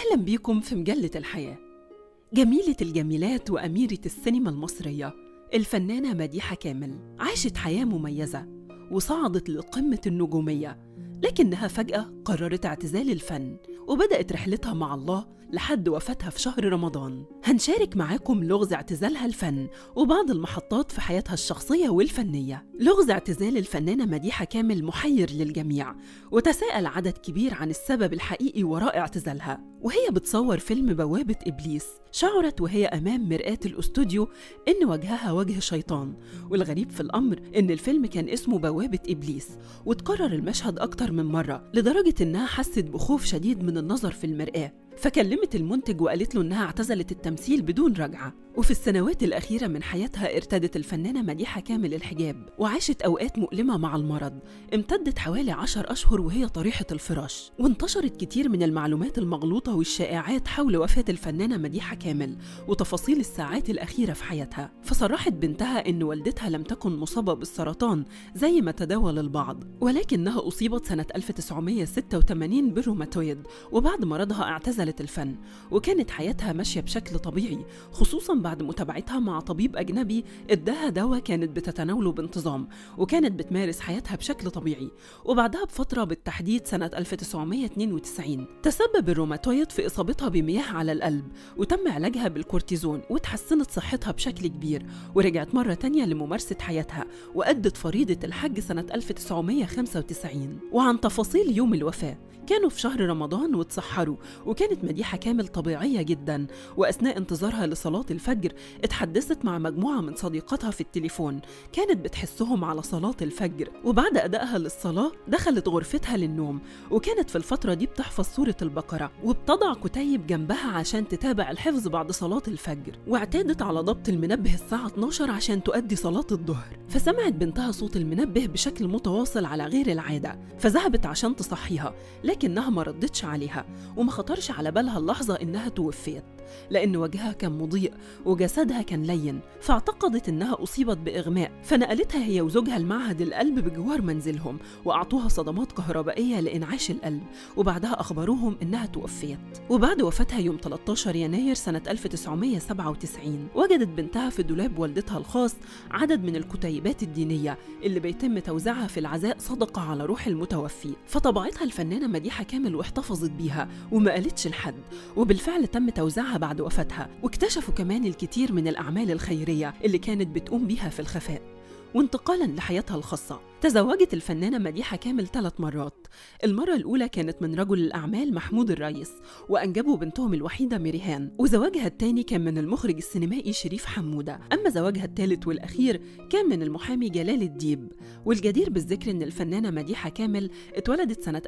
أهلا بيكم في مجلة الحياة جميلة الجميلات وأميرة السينما المصرية الفنانة مديحة كامل عاشت حياة مميزة وصعدت لقمة النجومية لكنها فجأة قررت اعتزال الفن وبدأت رحلتها مع الله لحد وفاتها في شهر رمضان هنشارك معاكم لغز اعتزالها الفن وبعض المحطات في حياتها الشخصية والفنية لغز اعتزال الفنانة مديحة كامل محير للجميع وتساءل عدد كبير عن السبب الحقيقي وراء اعتزالها وهي بتصور فيلم بوابة إبليس شعرت وهي أمام مرآة الأستوديو إن وجهها وجه شيطان والغريب في الأمر إن الفيلم كان اسمه بوابة إبليس وتكرر المشهد أكتر من مرة لدرجة إنها حست بخوف شديد من النظر في المرآة فكلمت المنتج وقالت له إنها اعتزلت التمثيل بدون رجعة وفي السنوات الأخيرة من حياتها ارتدت الفنانة مديحة كامل الحجاب وعاشت أوقات مؤلمة مع المرض امتدت حوالي عشر أشهر وهي طريحة الفراش وانتشرت كتير من المعلومات المغلوطة والشائعات حول وفاة الفنانة مديحة كامل وتفاصيل الساعات الأخيرة في حياتها فصرحت بنتها إن والدتها لم تكن مصابة بالسرطان زي ما تداول البعض ولكنها أصيبت سنة 1986 بالروماتويد وبعد مرضها اعتزلت الفن وكانت حياتها ماشية بشكل طبيعي خصوصا بعد متابعتها مع طبيب أجنبي اداها دواء كانت بتتناوله بانتظام وكانت بتمارس حياتها بشكل طبيعي وبعدها بفترة بالتحديد سنة 1992 تسبب الروماتويد في إصابتها بمياه على القلب وتم علاجها بالكورتيزون وتحسنت صحتها بشكل كبير ورجعت مرة تانية لممارسة حياتها وأدت فريضة الحج سنة 1995 وعن تفاصيل يوم الوفاة كانوا في شهر رمضان واتسحروا وكانت مديحة كامل طبيعية جدا وأثناء انتظارها لصلاة الفجر اتحدثت مع مجموعة من صديقاتها في التليفون كانت بتحسهم على صلاة الفجر وبعد أدائها للصلاة دخلت غرفتها للنوم وكانت في الفترة دي بتحفظ سورة البقرة وبتضع كتيب جنبها عشان تتابع الحفظ بعد صلاة الفجر واعتادت على ضبط المنبه الساعة 12 عشان تؤدي صلاة الظهر فسمعت بنتها صوت المنبه بشكل متواصل على غير العادة فذهبت عشان تصحيها لكنها ما ردتش عليها وما خطرش على بالها اللحظة إنها توفيت لأن وجهها كان مضيء وجسدها كان لين فاعتقدت إنها أصيبت بإغماء فنقلتها هي وزوجها المعهد القلب بجوار منزلهم وأعطوها صدمات كهربائية لإنعاش القلب وبعدها أخبروهم إنها توفيت وبعد وفاتها يوم 13 يناير سنة 1997 وجدت بنتها في دولاب والدتها الخاص عدد من الكتيبات الدينية اللي بيتم توزيعها في العزاء صدقة على روح المتوفي فطبعتها الفنانة مديحة كامل واحتفظت بيها وما قالتش لحد وبالفعل تم توزيعها بعد وفاتها واكتشفوا كمان الكثير من الأعمال الخيرية اللي كانت بتقوم بيها في الخفاء وانتقالا لحياتها الخاصة تزوجت الفنانة مديحة كامل ثلاث مرات المرة الأولى كانت من رجل الأعمال محمود الريس وأنجبوا بنتهم الوحيدة ميريهان وزواجها الثاني كان من المخرج السينمائي شريف حمودة أما زواجها الثالث والأخير كان من المحامي جلال الديب والجدير بالذكر أن الفنانة مديحة كامل اتولدت سنة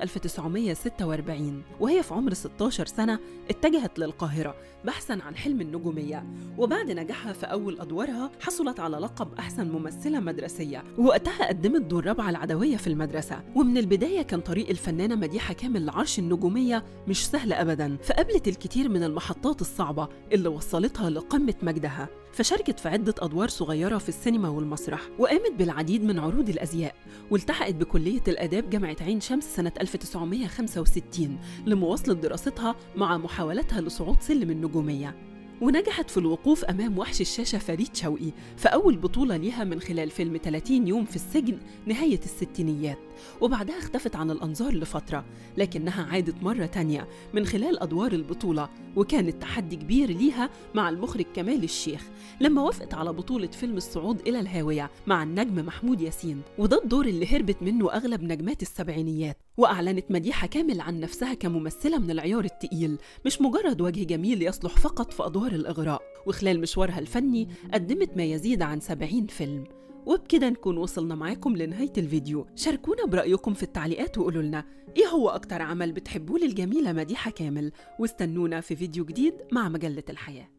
1946 وهي في عمر 16 سنة اتجهت للقاهرة بحثا عن حلم النجومية وبعد نجاحها في أول أدوارها حصلت على لقب أحسن ممثلة مدرسية ووقتها قدمت دور الرابعة العدوية في المدرسة ومن البداية كان طريق الفنانة مديحة كامل لعرش النجومية مش سهل أبدا فقابلت الكثير من المحطات الصعبة اللي وصلتها لقمة مجدها فشاركت في عدة أدوار صغيرة في السينما والمسرح وقامت بالعديد من عروض الأزياء والتحقت بكلية الآداب جامعة عين شمس سنة 1965 لمواصلة دراستها مع محاولتها لصعود سلم النجومية ونجحت في الوقوف أمام وحش الشاشة فريد شوقي في أول بطولة ليها من خلال فيلم 30 يوم في السجن نهاية الستينيات وبعدها اختفت عن الأنظار لفترة لكنها عادت مرة تانية من خلال أدوار البطولة وكانت تحدي كبير ليها مع المخرج كمال الشيخ لما وافقت على بطولة فيلم الصعود إلى الهاوية مع النجم محمود ياسين وده الدور اللي هربت منه أغلب نجمات السبعينيات وأعلنت مديحة كامل عن نفسها كممثلة من العيار التقيل مش مجرد وجه جميل يصلح فقط في أدوار الإغراء وخلال مشوارها الفني قدمت ما يزيد عن 70 فيلم وبكده نكون وصلنا معاكم لنهاية الفيديو شاركونا برأيكم في التعليقات وقولوا لنا إيه هو أكتر عمل بتحبوه للجميلة مديحة كامل واستنونا في فيديو جديد مع مجلة الحياة